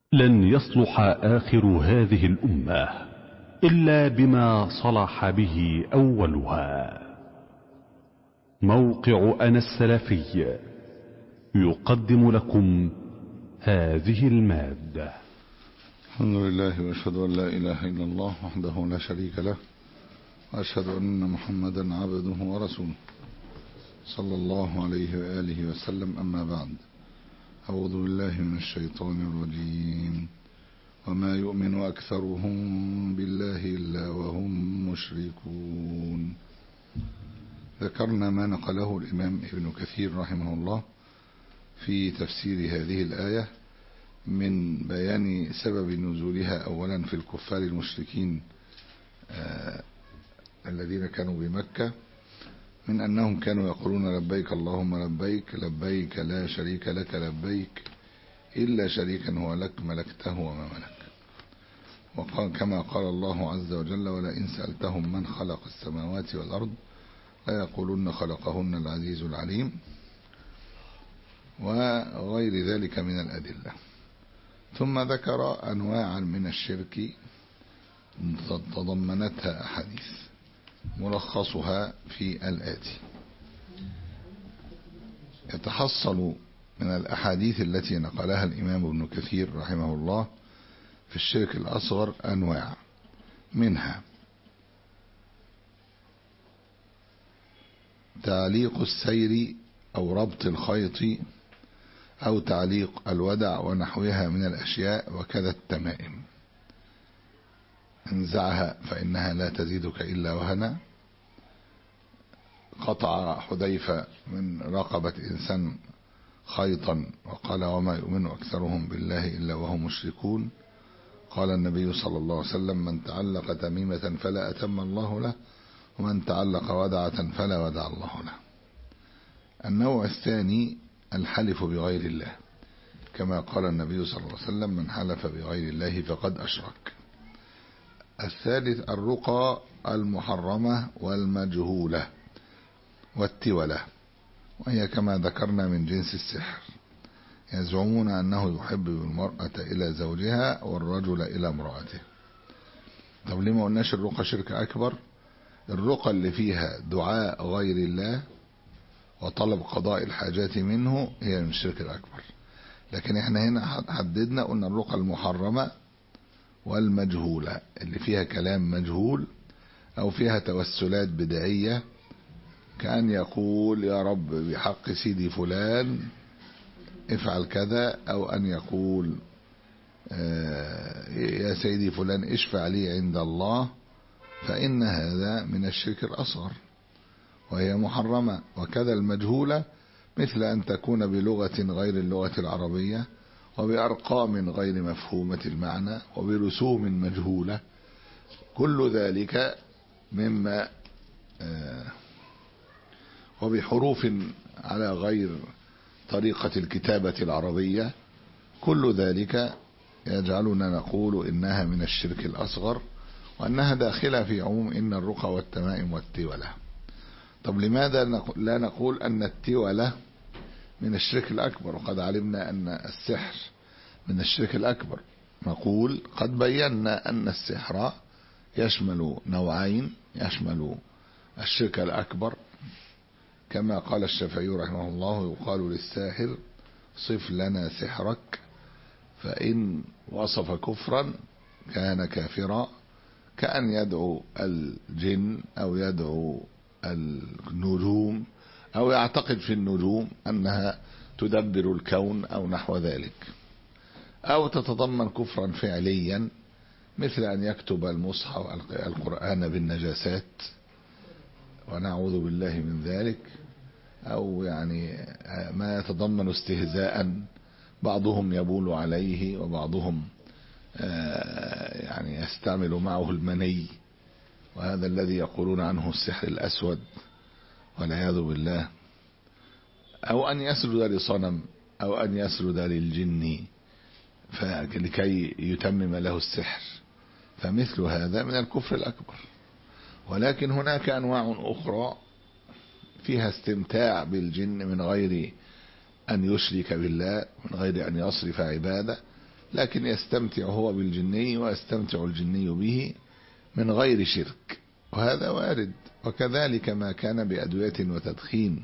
لن يصلح آخر هذه الأمة إلا بما صلح به أولها موقع أنا السلفي يقدم لكم هذه المادة الحمد لله واشهد ان لا اله الا الله وحده لا شريك له واشهد ان محمدا عبده ورسوله صلى الله عليه واله وسلم اما بعد اعوذ بالله من الشيطان الرجيم وما يؤمن اكثرهم بالله الا وهم مشركون ذكرنا ما نقله الامام ابن كثير رحمه الله في تفسير هذه الايه من بيان سبب نزولها اولا في الكفار المشركين آه الذين كانوا بمكة من انهم كانوا يقولون لبيك اللهم لبيك لبيك لا شريك لك لبيك الا شريكا هو لك ملكته وما ملك وقال كما قال الله عز وجل ولئن سألتهم من خلق السماوات والارض لا يقولون خلقهن العزيز العليم وغير ذلك من الادله ثم ذكر أنواعا من الشرك تضمنتها أحاديث ملخصها في الآتي يتحصل من الأحاديث التي نقلها الإمام ابن كثير رحمه الله في الشرك الأصغر أنواع منها تعليق السير أو ربط الخيط أو تعليق الودع ونحوها من الأشياء وكذا التمائم انزعها فإنها لا تزيدك إلا وهنا قطع حذيفة من رقبة إنسان خيطا وقال وما يؤمن أكثرهم بالله إلا وهم مشركون قال النبي صلى الله عليه وسلم من تعلق تميمة فلا أتم الله له ومن تعلق ودعة فلا ودع الله له النوع الثاني الحلف بغير الله كما قال النبي صلى الله عليه وسلم من حلف بغير الله فقد أشرك الثالث الرقى المحرمة والمجهولة والتولة وهي كما ذكرنا من جنس السحر يزعمون أنه يحب المرأة إلى زوجها والرجل إلى امرأته طب ليه ما قلناش الرقى شرك أكبر الرقى اللي فيها دعاء غير الله وطلب قضاء الحاجات منه هي من الشرك الأكبر لكن احنا هنا حددنا قلنا الرقى المحرمة والمجهولة اللي فيها كلام مجهول أو فيها توسلات بدعية كأن يقول يا رب بحق سيدي فلان افعل كذا أو أن يقول يا سيدي فلان اشفع لي عند الله فإن هذا من الشرك الأصغر وهي محرمة وكذا المجهولة مثل أن تكون بلغة غير اللغة العربية وبأرقام غير مفهومة المعنى وبرسوم مجهولة كل ذلك مما وبحروف على غير طريقة الكتابة العربية كل ذلك يجعلنا نقول إنها من الشرك الأصغر وأنها داخلة في عموم إن الرقى والتمائم والتولة طب لماذا لا نقول أن التولة من الشرك الأكبر وقد علمنا أن السحر من الشرك الأكبر نقول قد بينا أن السحر يشمل نوعين يشمل الشرك الأكبر كما قال الشافعي رحمه الله يقال للساحر صف لنا سحرك فإن وصف كفرا كان كافرا كأن يدعو الجن أو يدعو النجوم أو يعتقد في النجوم أنها تدبر الكون أو نحو ذلك أو تتضمن كفرا فعليا مثل أن يكتب المصحف القرآن بالنجاسات ونعوذ بالله من ذلك أو يعني ما يتضمن استهزاء بعضهم يبول عليه وبعضهم يعني يستعمل معه المني وهذا الذي يقولون عنه السحر الأسود والعياذ بالله أو أن يسجد لصنم أو أن يسجد للجن لكي يتمم له السحر فمثل هذا من الكفر الأكبر ولكن هناك أنواع أخرى فيها استمتاع بالجن من غير أن يشرك بالله من غير أن يصرف عبادة لكن يستمتع هو بالجني ويستمتع الجني به من غير شرك وهذا وارد وكذلك ما كان بأدوية وتدخين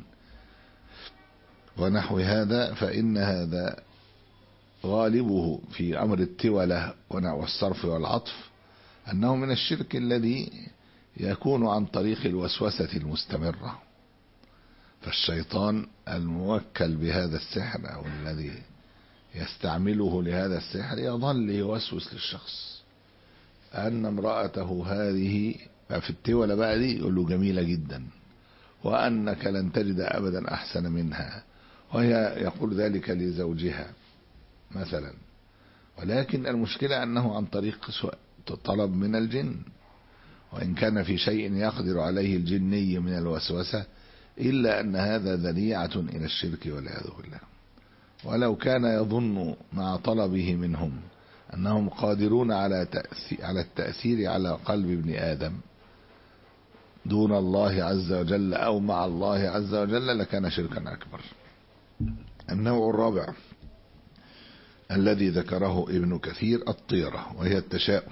ونحو هذا فإن هذا غالبه في أمر التولة والصرف والعطف أنه من الشرك الذي يكون عن طريق الوسوسة المستمرة فالشيطان الموكل بهذا السحر أو الذي يستعمله لهذا السحر يظل يوسوس للشخص أن امرأته هذه في التولة بقى دي يقول له جميلة جدا وأنك لن تجد أبدا أحسن منها وهي يقول ذلك لزوجها مثلا ولكن المشكلة أنه عن طريق طلب من الجن وإن كان في شيء يقدر عليه الجني من الوسوسة إلا أن هذا ذريعة إلى الشرك والعياذ بالله ولو كان يظن مع طلبه منهم أنهم قادرون على تأثير على التأثير على قلب ابن آدم دون الله عز وجل أو مع الله عز وجل لكان شركا أكبر النوع الرابع الذي ذكره ابن كثير الطيرة وهي التشاؤم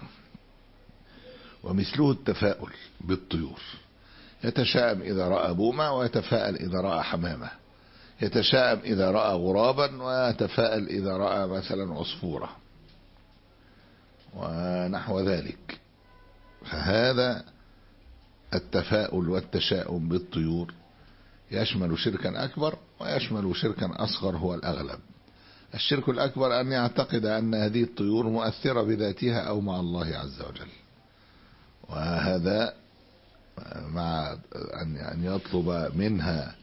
ومثله التفاؤل بالطيور يتشائم إذا رأى بومة ويتفاءل إذا رأى حمامة يتشائم إذا رأى غرابا ويتفاءل إذا رأى مثلا عصفورة ونحو ذلك فهذا التفاؤل والتشاؤم بالطيور يشمل شركا أكبر ويشمل شركا أصغر هو الأغلب الشرك الأكبر أن يعتقد أن هذه الطيور مؤثرة بذاتها أو مع الله عز وجل وهذا مع أن يطلب منها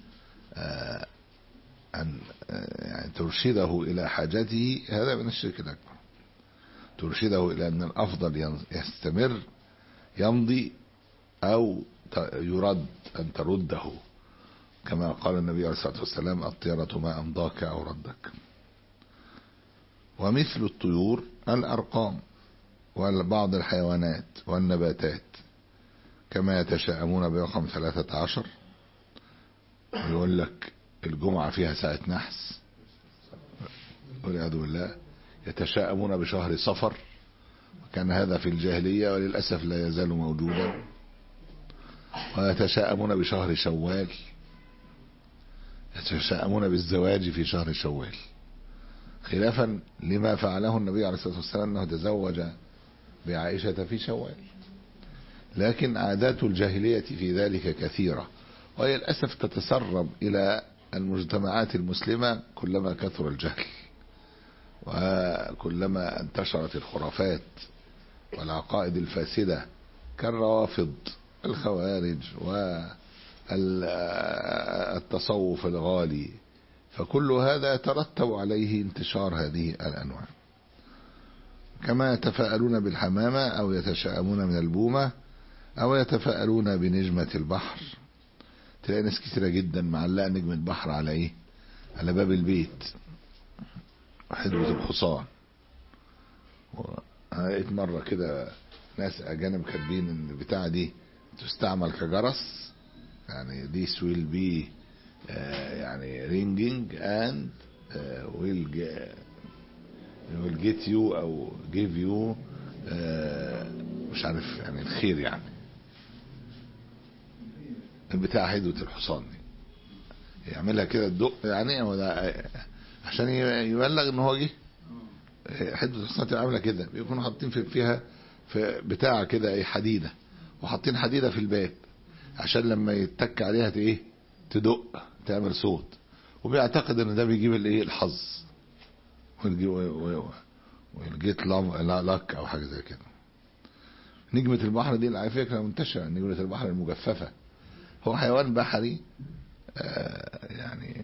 أن يعني ترشده إلى حاجته هذا من الشرك الأكبر ترشده إلى أن الأفضل يستمر يمضي أو يرد أن ترده كما قال النبي عليه الصلاة والسلام الطيرة ما أمضاك أو ردك ومثل الطيور الأرقام وبعض الحيوانات والنباتات كما يتشائمون برقم ثلاثة عشر يقول لك الجمعة فيها ساعة نحس والعياذ بالله يتشائمون بشهر صفر وكان هذا في الجاهلية وللأسف لا يزال موجودا ويتشائمون بشهر شوال يتشائمون بالزواج في شهر شوال خلافا لما فعله النبي عليه الصلاة والسلام أنه تزوج بعائشة في شوال لكن عادات الجاهلية في ذلك كثيرة وهي للأسف تتسرب إلى المجتمعات المسلمة كلما كثر الجهل وكلما انتشرت الخرافات والعقائد الفاسدة كالروافض الخوارج والتصوف الغالي فكل هذا يترتب عليه انتشار هذه الأنواع كما يتفاءلون بالحمامة أو يتشائمون من البومة أو يتفاءلون بنجمة البحر تلاقي ناس كثيرة جدا معلقة نجمة بحر على إيه على باب البيت حدوة الحصان لقيت مرة كده ناس أجانب كاتبين إن البتاعة دي تستعمل كجرس يعني this will be uh, يعني ringing and uh, will, get, will get you أو give you uh, مش عارف يعني الخير يعني البتاع حدوة الحصان دي يعملها كده تدق يعني هو ده عشان يبلغ ان هو جه حدوة الحصان تبقى عامله كده بيكونوا حاطين في فيها في بتاع كده ايه حديده وحاطين حديده في الباب عشان لما يتك عليها ايه تدق تعمل صوت وبيعتقد ان ده بيجيب الايه الحظ والجيت لك او حاجه زي كده نجمة البحر دي على فكرة منتشرة نجمة البحر المجففة هو حيوان بحري آه يعني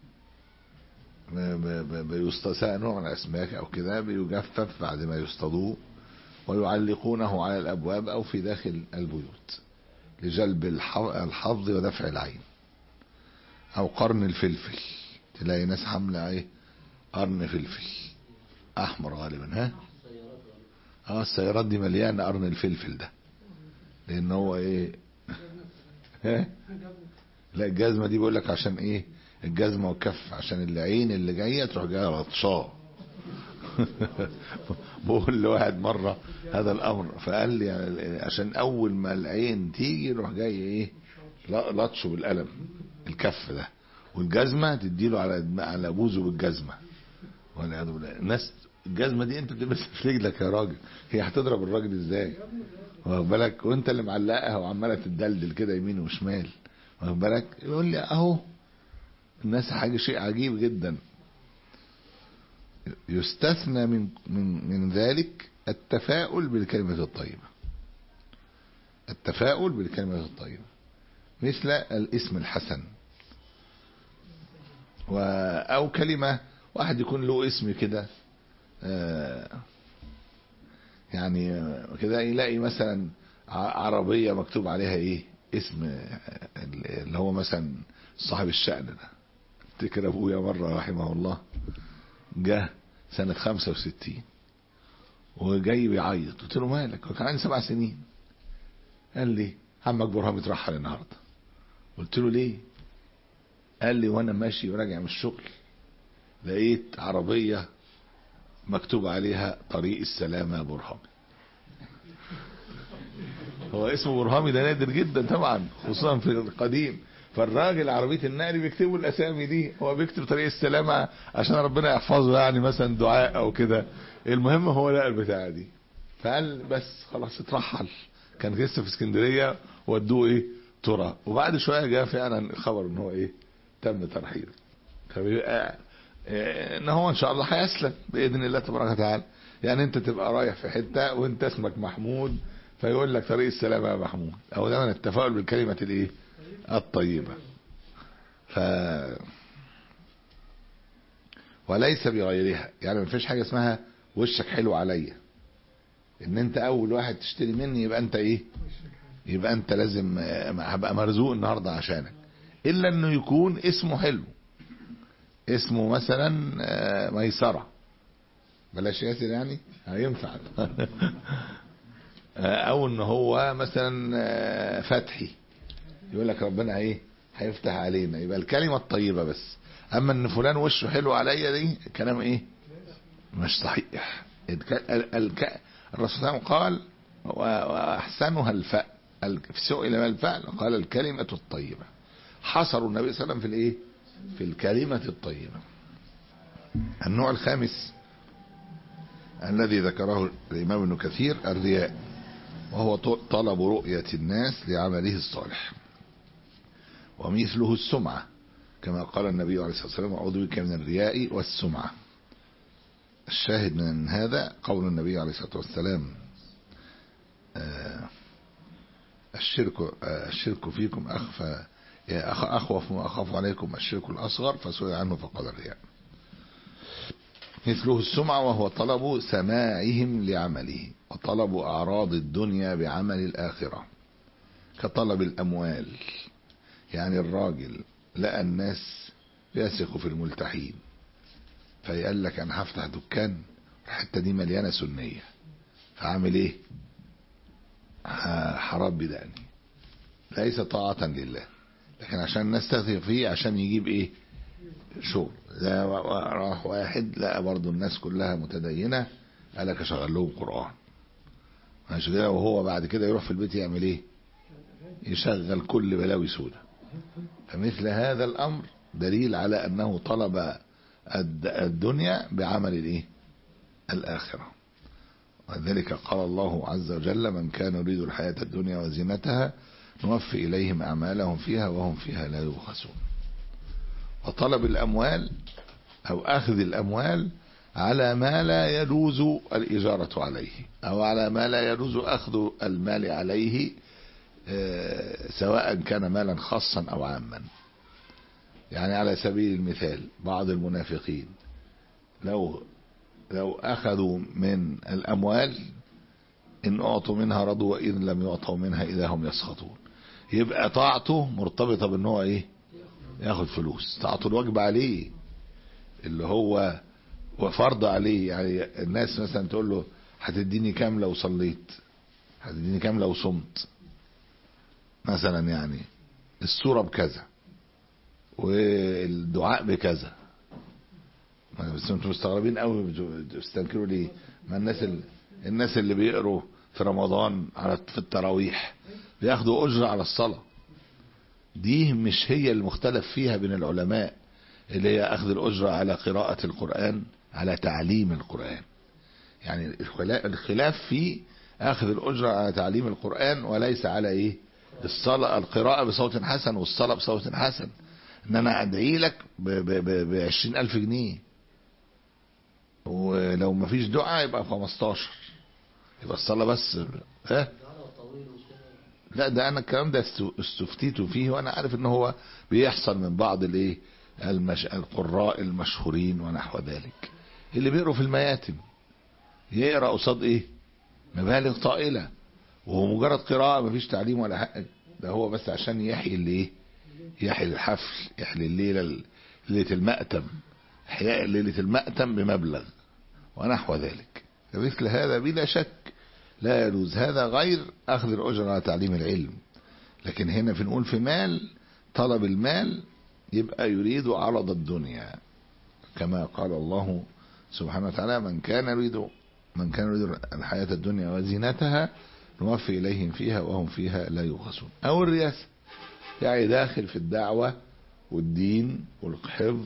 بيستصاء نوع من الأسماك أو كده بيجفف بعد ما يصطادوه ويعلقونه على الأبواب أو في داخل البيوت لجلب الحظ ودفع العين أو قرن الفلفل تلاقي ناس حاملة ايه قرن فلفل أحمر غالبا ها اه السيارات دي مليانة قرن الفلفل ده لأن هو ايه ها لا الجزمة دي بيقول لك عشان ايه الجزمة والكف عشان العين اللي جاية تروح جاية لطشاه بقول لواحد مرة هذا الامر فقال لي يعني عشان اول ما العين تيجي يروح جاي ايه لطشه بالقلم الكف ده والجزمة تديله على على بوزه بالجزمة والعياذ بالله الناس الجزمة دي انت بتلبسها في رجلك يا راجل هي هتضرب الراجل ازاي واخد بالك وانت اللي معلقها وعماله تدلدل كده يمين وشمال واخد بالك يقول لي اهو الناس حاجه شيء عجيب جدا يستثنى من من من ذلك التفاؤل بالكلمة الطيبة التفاؤل بالكلمة الطيبة مثل الاسم الحسن و أو كلمة واحد يكون له اسم كده يعني كده يلاقي مثلا عربية مكتوب عليها ايه اسم اللي هو مثلا صاحب الشأن ده افتكر ابويا مرة رحمه الله جه سنة 65 وجاي بيعيط قلت له مالك هو كان عندي سبع سنين قال لي عمك برهام اترحل النهارده قلت له ليه قال لي وانا ماشي وراجع من الشغل لقيت عربية مكتوب عليها طريق السلامة يا برهامي هو اسمه برهامي ده نادر جدا طبعا خصوصا في القديم فالراجل عربية النقل بيكتبوا الاسامي دي هو بيكتب طريق السلامة عشان ربنا يحفظه يعني مثلا دعاء او كده المهم هو لقى البتاعة دي فقال بس خلاص اترحل كان لسه في اسكندرية ودوه ايه ترى وبعد شوية جاء فعلا خبر ان هو ايه تم ترحيله فبيبقى ان هو ان شاء الله هيسلم باذن الله تبارك وتعالى يعني انت تبقى رايح في حته وانت اسمك محمود فيقول لك طريق السلامه يا محمود او ده من التفاؤل بالكلمه الايه الطيبه ف وليس بغيرها يعني ما فيش حاجه اسمها وشك حلو عليا ان انت اول واحد تشتري مني يبقى انت ايه يبقى انت لازم هبقى مرزوق النهارده عشانك الا انه يكون اسمه حلو اسمه مثلا ميسرة بلاش ياسر يعني هينفع او ان هو مثلا فتحي يقول لك ربنا ايه هيفتح علينا يبقى الكلمة الطيبة بس اما ان فلان وشه حلو عليا دي كلام ايه مش صحيح الرسول صلى الله عليه وسلم قال واحسنها الفأل سئل ما الفأل قال الكلمة الطيبة حصروا النبي صلى الله عليه وسلم في الايه في الكلمة الطيبة النوع الخامس الذي ذكره الإمام ابن كثير الرياء وهو طلب رؤية الناس لعمله الصالح ومثله السمعة كما قال النبي عليه الصلاة والسلام أعوذ بك من الرياء والسمعة الشاهد من هذا قول النبي عليه الصلاة والسلام الشرك الشرك فيكم أخفى أخوف ما أخاف عليكم الشرك الأصغر فسئل عنه فقال الرياء مثله السمعة وهو طلب سماعهم لعمله وطلب أعراض الدنيا بعمل الآخرة كطلب الأموال يعني الراجل لقى الناس يثق في الملتحين فيقال لك أنا هفتح دكان الحتة دي مليانة سنية فعامل ايه هربي دقني ليس طاعة لله لكن عشان الناس تثق فيه عشان يجيب ايه شغل لا راح واحد لقى برضه الناس كلها متدينة قال لك اشغل لهم قرآن ماشي كده وهو بعد كده يروح في البيت يعمل ايه يشغل كل بلاوي سودة فمثل هذا الامر دليل على انه طلب الدنيا بعمل الايه الاخره ولذلك قال الله عز وجل من كان يريد الحياة الدنيا وزينتها نوفي إليهم أعمالهم فيها وهم فيها لا يبخسون وطلب الأموال أو أخذ الأموال على ما لا يجوز الإجارة عليه أو على ما لا يجوز أخذ المال عليه سواء كان مالا خاصا أو عاما يعني على سبيل المثال بعض المنافقين لو لو أخذوا من الأموال إن أعطوا منها رضوا وإن لم يعطوا منها إذا هم يسخطون يبقى طاعته مرتبطة بأن هو إيه ياخد فلوس طاعته الواجب عليه اللي هو وفرض عليه يعني الناس مثلا تقول له هتديني كام لو صليت هتديني كام لو صمت مثلا يعني الصورة بكذا والدعاء بكذا بس انتوا مستغربين قوي بتستنكروا ليه ما الناس ال... الناس اللي بيقروا في رمضان على في التراويح بياخدوا اجره على الصلاه دي مش هي المختلف فيها بين العلماء اللي هي اخذ الاجره على قراءه القران على تعليم القران يعني الخلاف في اخذ الاجره على تعليم القران وليس على ايه الصلاه القراءه بصوت حسن والصلاه بصوت حسن ان انا ادعي لك ب 20000 جنيه ولو ما فيش دعاء يبقى 15 يبقى الصلاه بس ها لا ده انا الكلام ده استفتيت فيه وانا عارف ان هو بيحصل من بعض الايه المش... القراء المشهورين ونحو ذلك اللي بيقروا في المياتم يقرا قصاد ايه مبالغ طائله وهو مجرد قراءه مفيش تعليم ولا حق ده هو بس عشان يحيي الايه يحيي الحفل يحيي الليله ليله المأتم احياء ليله المأتم بمبلغ ونحو ذلك فمثل هذا بلا شك لا يجوز هذا غير اخذ الاجره على تعليم العلم لكن هنا في نقول في مال طلب المال يبقى يريد عرض الدنيا كما قال الله سبحانه وتعالى من كان يريد من كان يريد الحياة الدنيا وزينتها نوفي إليهم فيها وهم فيها لا يبخسون أو الرياسة يعني داخل في الدعوة والدين والحفظ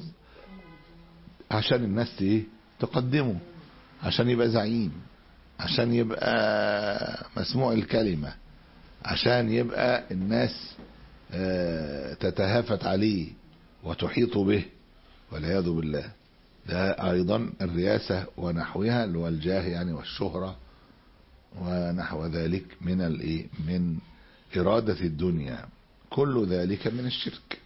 عشان الناس ايه تقدمه عشان يبقى زعيم عشان يبقى مسموع الكلمة عشان يبقى الناس تتهافت عليه وتحيط به والعياذ بالله ده ايضا الرياسة ونحوها اللي هو الجاه يعني والشهرة ونحو ذلك من الايه من إرادة الدنيا كل ذلك من الشرك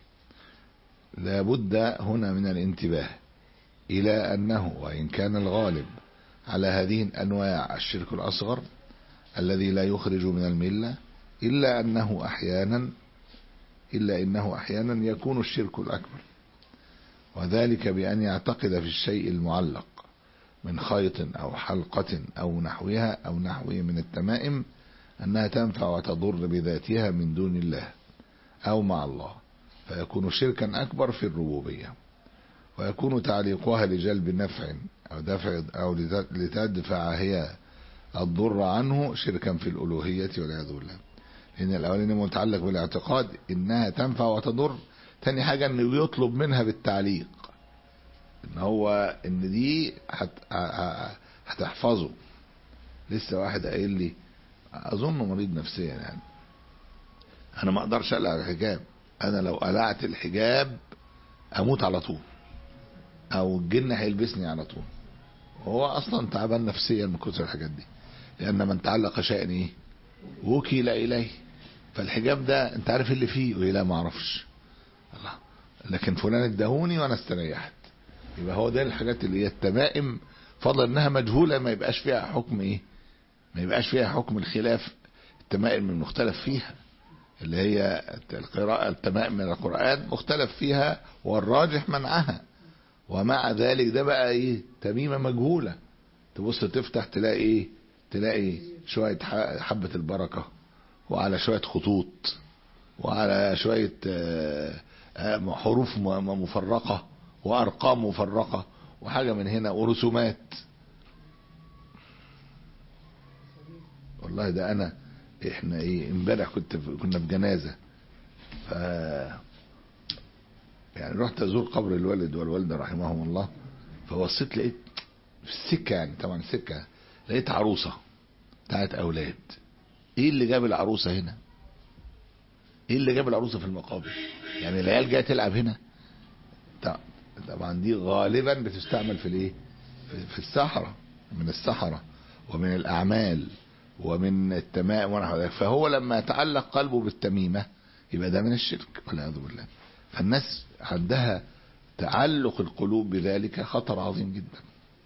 لابد هنا من الانتباه إلى أنه وإن كان الغالب على هذه الأنواع الشرك الأصغر الذي لا يخرج من الملة إلا أنه أحيانا إلا إنه أحيانا يكون الشرك الأكبر وذلك بأن يعتقد في الشيء المعلق من خيط أو حلقة أو نحوها أو نحوه من التمائم أنها تنفع وتضر بذاتها من دون الله أو مع الله فيكون شركا أكبر في الربوبية ويكون تعليقها لجلب نفع أو دفع أو لتدفع هي الضر عنه شركا في الألوهية والعياذ بالله لأن الأولاني متعلق بالاعتقاد إنها تنفع وتضر تاني حاجة إنه يطلب منها بالتعليق إن هو إن دي هت... هتحفظه لسه واحد قايل لي أظنه مريض نفسيا يعني أنا ما أقدرش أقلع الحجاب أنا لو قلعت الحجاب أموت على طول أو الجن هيلبسني على طول هو أصلا تعبان نفسيا من كثر الحاجات دي لأن من تعلق شيئا إيه وكيل إليه فالحجاب ده أنت عارف اللي فيه وإيه لا ما أعرفش الله لكن فلان ادهوني وأنا استريحت يبقى هو ده الحاجات اللي هي التمائم فضلا انها مجهوله ما يبقاش فيها حكم ايه ما يبقاش فيها حكم الخلاف التمائم المختلف فيها اللي هي القراءة التمائم من القرآن مختلف فيها والراجح منعها ومع ذلك ده بقى ايه تميمة مجهولة تبص تفتح تلاقي ايه تلاقي شوية حبة البركة وعلى شوية خطوط وعلى شوية حروف مفرقة وارقام مفرقة وحاجة من هنا ورسومات والله ده انا احنا ايه امبارح كنت كنا في جنازة ف يعني رحت ازور قبر الوالد والوالدة رحمهم الله فبصيت لقيت في السكة يعني طبعا السكة لقيت عروسة بتاعت اولاد ايه اللي جاب العروسة هنا ايه اللي جاب العروسة في المقابر يعني العيال جايه تلعب هنا طبعا دي غالبا بتستعمل في الايه في الصحراء من الصحراء ومن الاعمال ومن التمائم ونحو ذلك فهو لما يتعلق قلبه بالتميمة يبقى ده من الشرك والعياذ بالله فالناس عندها تعلق القلوب بذلك خطر عظيم جدا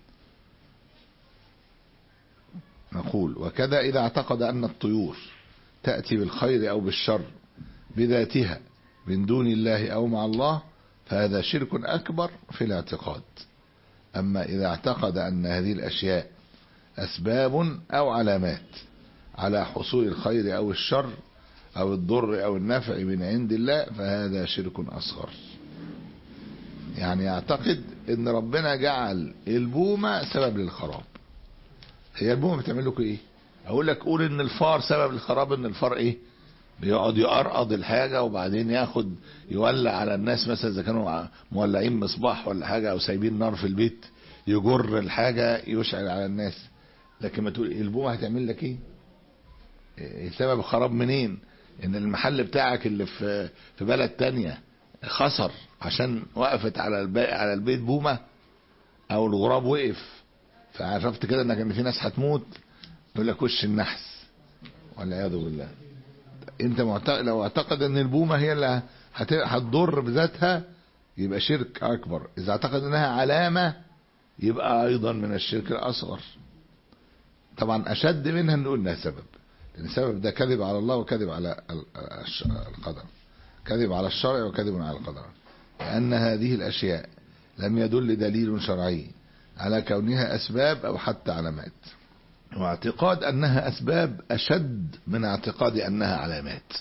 نقول وكذا إذا اعتقد أن الطيور تأتي بالخير أو بالشر بذاتها من دون الله أو مع الله فهذا شرك أكبر في الاعتقاد أما إذا اعتقد أن هذه الأشياء أسباب أو علامات على حصول الخير أو الشر أو الضر أو النفع من عند الله فهذا شرك أصغر يعني يعتقد ان ربنا جعل البومة سبب للخراب هي البومة بتعمل لكم ايه اقول لك قول ان الفار سبب الخراب ان الفار ايه بيقعد يقرقض الحاجة وبعدين ياخد يولع على الناس مثلا اذا كانوا مولعين مصباح ولا حاجة او سايبين نار في البيت يجر الحاجة يشعل على الناس لكن ما تقول البومة هتعمل لك ايه إيه سبب الخراب منين ان المحل بتاعك اللي في في بلد تانية خسر عشان وقفت على البيت على البيت بومة او الغراب وقف فعرفت كده انك ان في ناس هتموت يقول لك وش النحس والعياذ بالله انت معتقد لو اعتقد ان البومة هي اللي هت- هتضر بذاتها يبقى شرك اكبر اذا اعتقد انها علامة يبقى ايضا من الشرك الاصغر طبعا اشد منها نقول انها سبب لان السبب ده كذب على الله وكذب على ال- الش- القدر كذب على الشرع وكذب على القدر لان هذه الاشياء لم يدل دليل شرعي على كونها اسباب او حتى علامات واعتقاد انها اسباب اشد من اعتقاد انها علامات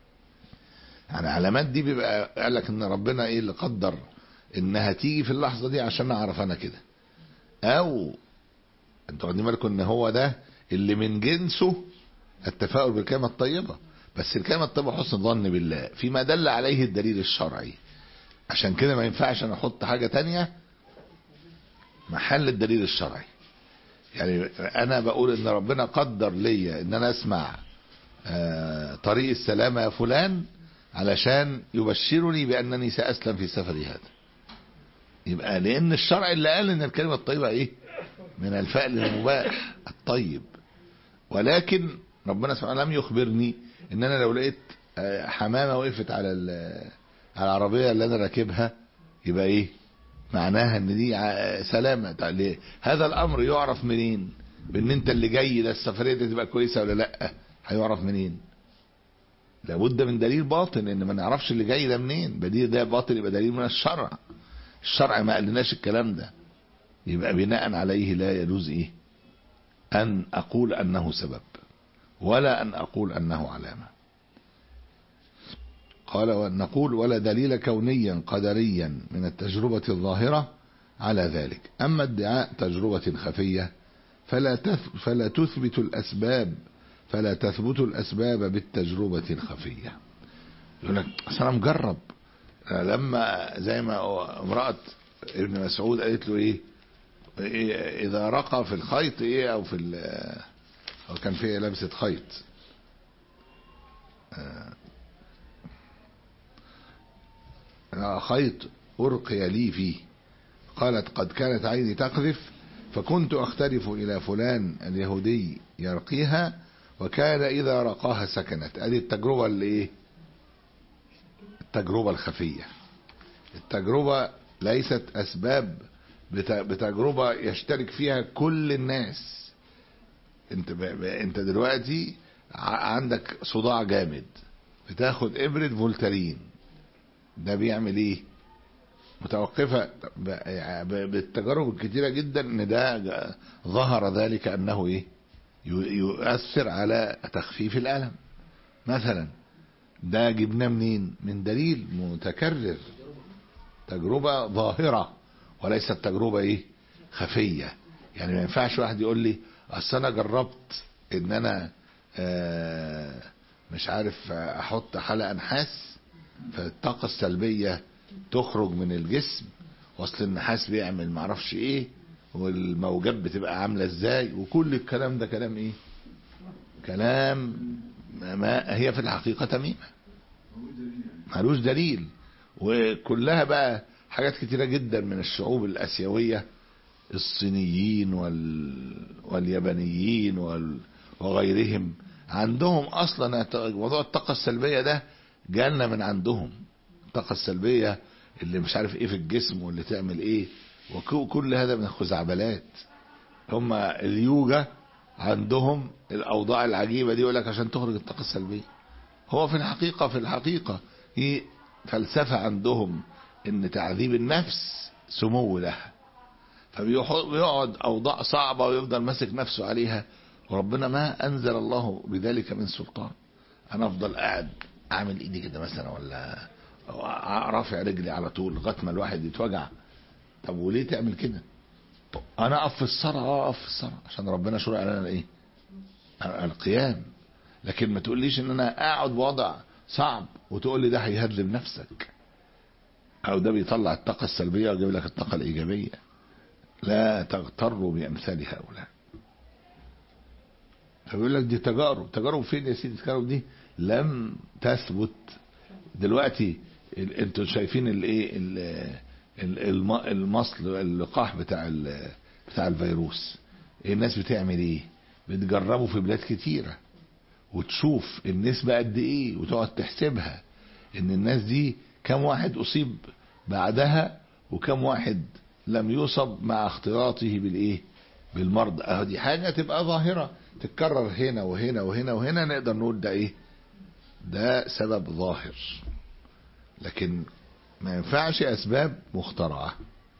يعني علامات دي بيبقى قال لك ان ربنا ايه اللي قدر انها تيجي في اللحظه دي عشان اعرف انا كده او انتوا واخدين بالكم ان هو ده اللي من جنسه التفاؤل بالكلمه الطيبه بس الكلمه الطيبه حسن ظن بالله فيما دل عليه الدليل الشرعي عشان كده ما ينفعش انا احط حاجه تانية محل الدليل الشرعي يعني انا بقول ان ربنا قدر ليا ان انا اسمع آه، طريق السلامه يا فلان علشان يبشرني بانني ساسلم في سفري هذا يبقى لان الشرع اللي قال ان الكلمه الطيبه ايه من الفعل المباح الطيب ولكن ربنا سبحانه لم يخبرني ان انا لو لقيت آه، حمامه وقفت على ال- على العربيه اللي انا راكبها يبقى ايه معناها ان دي ع- سلامه طيب ليه؟ هذا الامر يعرف منين بان انت اللي جاي ده السفريه دي تبقى كويسه ولا لا هيعرف منين لابد من دليل باطن ان ما نعرفش اللي جاي ده منين بديل ده باطل يبقى دليل من الشرع الشرع ما قالناش الكلام ده يبقى بناء عليه لا يجوز ايه ان اقول انه سبب ولا ان اقول انه علامه قال ونقول ولا دليل كونيا قدريا من التجربة الظاهرة على ذلك أما ادعاء تجربة خفية فلا تث- فلا تثبت الأسباب فلا تثبت الأسباب بالتجربة الخفية يقول لك أصل أنا مجرب لما زي ما هو امرأة ابن مسعود قالت له إيه إيه إذا رقى في الخيط إيه أو في ال- أو كان فيه لبسة خيط خيط أرقي لي فيه قالت قد كانت عيني تقذف فكنت أختلف إلى فلان اليهودي يرقيها وكان إذا رقاها سكنت هذه التجربة اللي إيه التجربة الخفية التجربة ليست أسباب بت- بتجربة يشترك فيها كل الناس انت ب... ب... انت دلوقتي ع- عندك صداع جامد بتاخد ابرة فولتارين ده بيعمل ايه متوقفة ب... ب... بالتجارب الكتيرة جدا ان ده ج- ظهر ذلك انه ايه ي- يؤثر على تخفيف الالم مثلا ده جبناه منين من دليل متكرر تجربة ظاهرة وليست تجربة ايه خفية يعني ما ينفعش واحد يقول لي اصل انا جربت ان انا آه، مش عارف احط حلقة نحاس فالطاقة السلبية تخرج من الجسم واصل النحاس بيعمل معرفش ايه والموجات بتبقى عاملة ازاي وكل الكلام ده كلام ايه كلام ما هي في الحقيقة تميمة ملوش دليل وكلها بقى حاجات كتيرة جدا من الشعوب الآسيوية الصينيين وال... واليابانيين وال... وغيرهم عندهم اصلا اعت- موضوع الطاقة السلبية ده جالنا من عندهم الطاقة السلبية اللي مش عارف ايه في الجسم واللي تعمل ايه وكل هذا من الخزعبلات هم اليوجا عندهم الاوضاع العجيبة دي يقول لك عشان تخرج الطاقة السلبية هو في الحقيقة في الحقيقة هي فلسفة عندهم ان تعذيب النفس سمو لها فبيقعد اوضاع صعبة ويفضل ماسك نفسه عليها وربنا ما انزل الله بذلك من سلطان انا افضل قاعد اعمل ايدي كده مثلا ولا رافع رجلي على طول لغايه ما الواحد يتوجع طب وليه تعمل كده انا اقف في الصلاه اه اقف في الصلاه عشان ربنا شرع لنا ايه القيام لكن ما تقوليش ان انا اقعد بوضع صعب وتقول لي ده هيهذب نفسك او ده بيطلع الطاقه السلبيه ويجيب لك الطاقه الايجابيه لا تغتروا بامثال هؤلاء فبيقول لك دي تجارب تجارب فين يا سيدي التجارب دي لم تثبت دلوقتي انتوا شايفين الايه المصل اللقاح بتاع بتاع الفيروس الناس بتعمل ايه بتجربه في بلاد كتيره وتشوف النسبة قد ايه وتقعد تحسبها ان الناس دي كم واحد اصيب بعدها وكم واحد لم يصب مع اختلاطه بالايه بالمرض اهو دي حاجة تبقى ظاهرة تتكرر هنا وهنا وهنا وهنا نقدر نقول ده ايه ده سبب ظاهر لكن ما ينفعش اسباب مخترعة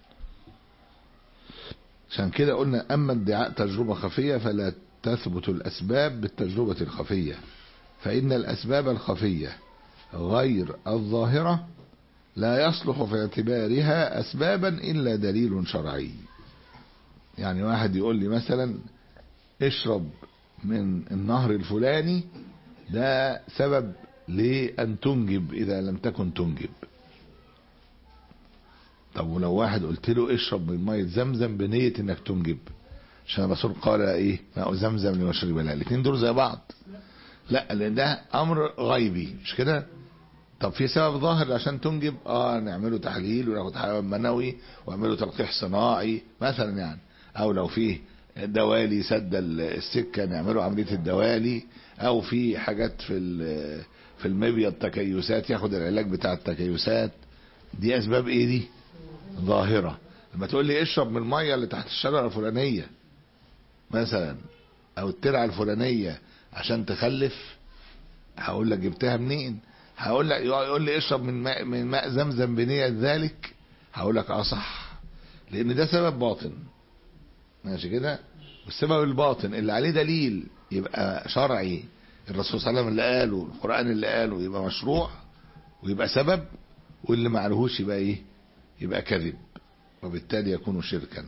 عشان كده قلنا اما ادعاء تجربة خفية فلا تثبت الأسباب بالتجربة الخفية فإن الأسباب الخفية غير الظاهرة لا يصلح في اعتبارها أسبابا إلا دليل شرعي يعني واحد يقول لي مثلا اشرب من النهر الفلاني ده سبب لأن تنجب إذا لم تكن تنجب طب ولو واحد قلت له اشرب من مية زمزم بنية انك تنجب عشان الرسول قال ايه ماء زمزم لمشرب لها الاثنين دول زي بعض لا لان ده امر غيبي مش كده طب في سبب ظاهر عشان تنجب اه نعمله تحليل وناخد حيوان منوي واعمله تلقيح صناعي مثلا يعني او لو فيه دوالي سد السكه نعمله عمليه الدوالي او في حاجات في في المبيض تكيسات ياخد العلاج بتاع التكيسات دي اسباب ايه دي ظاهره لما تقول لي اشرب من الميه اللي تحت الشجره الفلانيه مثلا او الترعه الفلانيه عشان تخلف هقول لك جبتها منين هقول لك يقول لي اشرب من ماء من ماء زمزم بنيه ذلك هقول لك اه صح لان ده سبب باطن ماشي كده والسبب الباطن اللي عليه دليل يبقى شرعي الرسول صلى الله عليه وسلم اللي قاله القران اللي قاله يبقى مشروع ويبقى سبب واللي ما عليهوش يبقى ايه يبقى كذب وبالتالي يكون شركا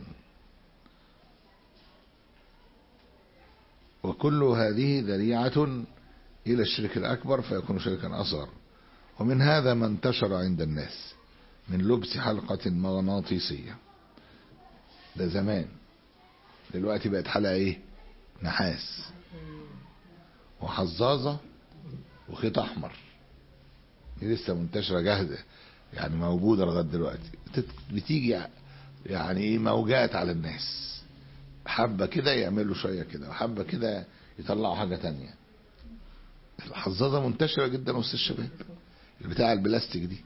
وكل هذه ذريعة إلى الشرك الأكبر فيكون شركا أصغر ومن هذا ما انتشر عند الناس من لبس حلقة مغناطيسية ده زمان دلوقتي بقت حلقة ايه نحاس وحظاظة وخيط أحمر دي لسه منتشرة جاهزة يعني موجودة لغاية دلوقتي بتيجي يعني ايه موجات على الناس حبة كده يعملوا شوية كده وحبة كده يطلعوا حاجة تانية الحظاظة منتشرة جدا وسط الشباب بتاع البلاستيك دي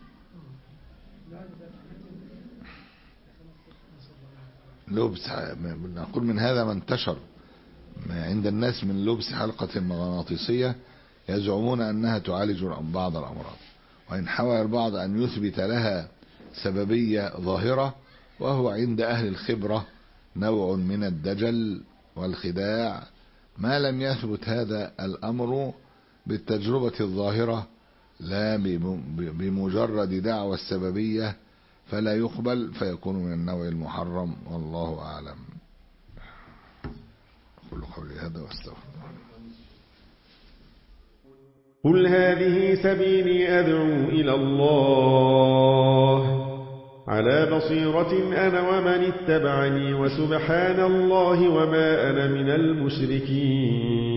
لبس نقول من هذا ما انتشر عند الناس من لبس حلقة مغناطيسية يزعمون أنها تعالج بعض الأمراض وإن حاول البعض أن يثبت لها سببية ظاهرة وهو عند أهل الخبرة نوع من الدجل والخداع ما لم يثبت هذا الأمر بالتجربة الظاهرة لا بمجرد دعوى السببية فلا يقبل فيكون من النوع المحرم والله أعلم أقول قولي هذا واستغفر قل هذه سبيلي أدعو إلى الله على بصيرة أنا ومن اتبعني وسبحان الله وما أنا من المشركين